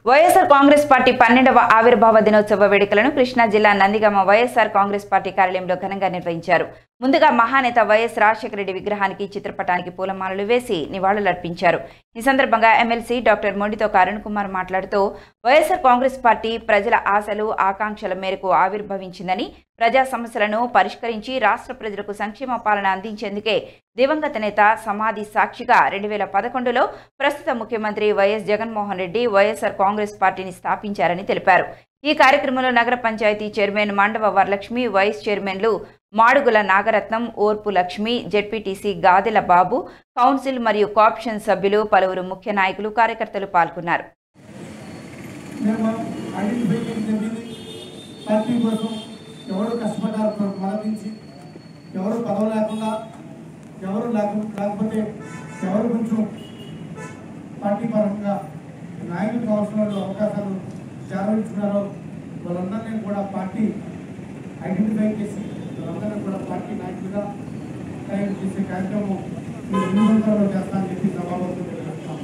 YSR Congress party పన్నెండవ ఆవిర్భావ దినోత్సవ వేడుకలను కృష్ణా జిల్లా నందిగామ వైఎస్ఆర్ కాంగ్రెస్ పార్టీ కార్యాలయంలో ఘనంగా నిర్వహించారు ముందుగా మహానేత వైఎస్ రాజశేఖర రెడ్డి విగ్రహానికి చిత్రపటానికి పూలమాలలు వేసి నివాళులర్పించారు ఈ సందర్భంగా ఎమ్మెల్సీ డాక్టర్ మొండితో అరుణ్ కుమార్ మాట్లాడుతూ వైఎస్ఆర్ కాంగ్రెస్ పార్టీ ప్రజల ఆశలు ఆకాంక్షల మేరకు ఆవిర్భవించిందని ప్రజా సమస్యలను పరిష్కరించి రాష్ట్ర ప్రజలకు సంక్షేమ పాలన అందించేందుకే దివంగత నేత సమాధి సాక్షిగా రెండు వేల పదకొండులో ప్రస్తుత ముఖ్యమంత్రి వైఎస్ జగన్మోహన్ రెడ్డి వైఎస్ఆర్ కాంగ్రెస్ పార్టీని స్థాపించారని తెలిపారు ఈ కార్యక్రమంలో నగర పంచాయతీ చైర్మన్ మండవ వరలక్ష్మి వైస్ చైర్మన్లు మాడుగుల నాగరత్నం ఓర్పు లక్ష్మి జెడ్పీటీసీ గాదెల బాబు కౌన్సిల్ మరియు కోఆప్షన్ సభ్యులు పలువురు ముఖ్య నాయకులు కార్యకర్తలు పాల్గొన్నారు మేము ఐడెంటిఫై చేయడం జరిగింది పార్టీ కోసం ఎవరు కష్టపడ్డారు మరణించి ఎవరు పదవి లేకుండా ఎవరు లేక లేకపోతే ఎవరు కొంచెం పార్టీ పరంగా నాయకులు కావాల్సిన వాళ్ళు అవకాశాలు చేరవించుకున్నారో వాళ్ళందరినీ కూడా పార్టీ ఐడెంటిఫై చేసి వాళ్ళందరినీ కూడా పార్టీ నాయకులుగా తయారు చేసే కార్యక్రమం మీరు ఎన్ని సంవత్సరాలు చేస్తామని చెప్పి సభాపతి తెలియజేస్తాం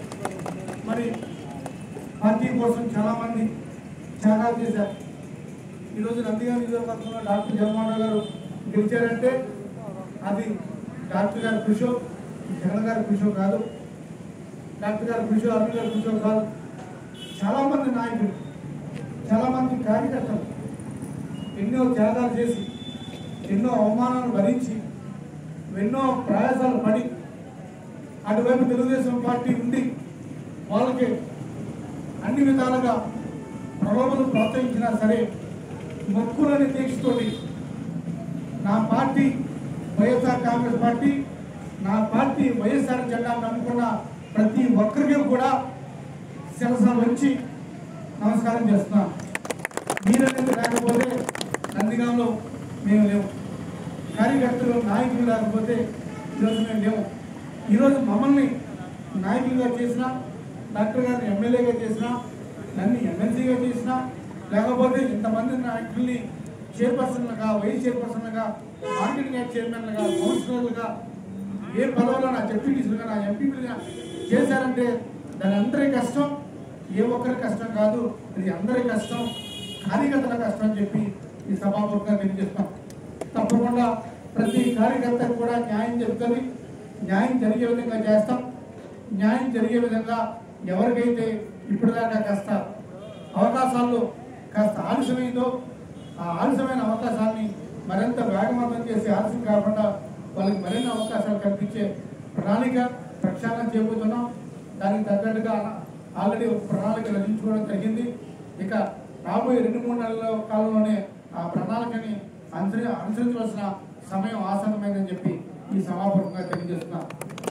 మరి పార్టీ కోసం చాలా మంది త్యాగాలు చేశారు ఈరోజు నందిగారి నియోజకవర్గంలో డాక్టర్ జగన్మోహన్ రావు గారు గెలిచారంటే అది డాక్టర్ గారి కృషో జగన్ గారి కృషో కాదు డాక్టర్ గారి కృషో అరుణ్ గారి కృషో కాదు చాలా మంది నాయకులు చాలా మంది కార్యకర్తలు ఎన్నో త్యాగాలు చేసి ఎన్నో అవమానాలు భరించి ఎన్నో ప్రయాసాలు పడి అటువైపు తెలుగుదేశం పార్టీ ఉండి వాళ్ళకి అన్ని విధాలుగా ప్రలోభలు ప్రోత్సహించినా సరే మొక్కులని దీక్షతోటి నా పార్టీ వైఎస్ఆర్ కాంగ్రెస్ పార్టీ నా పార్టీ వైఎస్ఆర్ జెండా నమ్ముకున్న ప్రతి ఒక్కరికి కూడా శిరస వచ్చి నమస్కారం చేస్తున్నాను మీరనేది లేకపోతే నందిగాంలో మేము లేవు కార్యకర్తలు నాయకులు లేకపోతే ఈరోజు మేము లేవు ఈరోజు మమ్మల్ని నాయకులుగా చేసిన డాక్టర్ గారిని ఎమ్మెల్యేగా చేసిన నన్ను ఎమ్మెల్సీగా చేసిన లేకపోతే ఇంతమంది నాయకుల్ని చైర్పర్సన్లుగా వైస్ చైర్పర్సన్లుగా మార్కెటింగ్ యాక్ట్ చైర్మన్లుగా కౌన్సిలర్లుగా ఏ పదవులో నా జడ్పీటీసీలుగా నా ఎంపీలుగా చేశారంటే దాని అందరి కష్టం ఏ ఒక్కరి కష్టం కాదు ఇది అందరి కష్టం కార్యకర్తల కష్టం అని చెప్పి ఈ సభాముఖంగా తెలియజేస్తాం తప్పకుండా ప్రతి కార్యకర్తకు కూడా న్యాయం జరుగుతుంది న్యాయం జరిగే విధంగా చేస్తాం న్యాయం జరిగే విధంగా ఎవరికైతే ఇప్పటిదాకా కాస్త అవకాశాల్లో కాస్త ఆలస్యమైందో ఆ ఆలస్యమైన అవకాశాన్ని మరింత వేగవంతం చేసి ఆలస్యం కాకుండా వాళ్ళకి మరిన్ని అవకాశాలు కల్పించే ప్రణాళిక ప్రక్షాళన చేయబోతున్నాం దానికి తగ్గట్టుగా ఆల్రెడీ ఒక ప్రణాళిక రచించుకోవడం జరిగింది ఇక రాబోయే రెండు మూడు నెలల కాలంలోనే ఆ ప్రణాళికని అనుసరి అనుసరించవలసిన సమయం ఆసన్నమైందని చెప్పి ఈ సమాపూర్వకంగా తెలియజేస్తున్నాను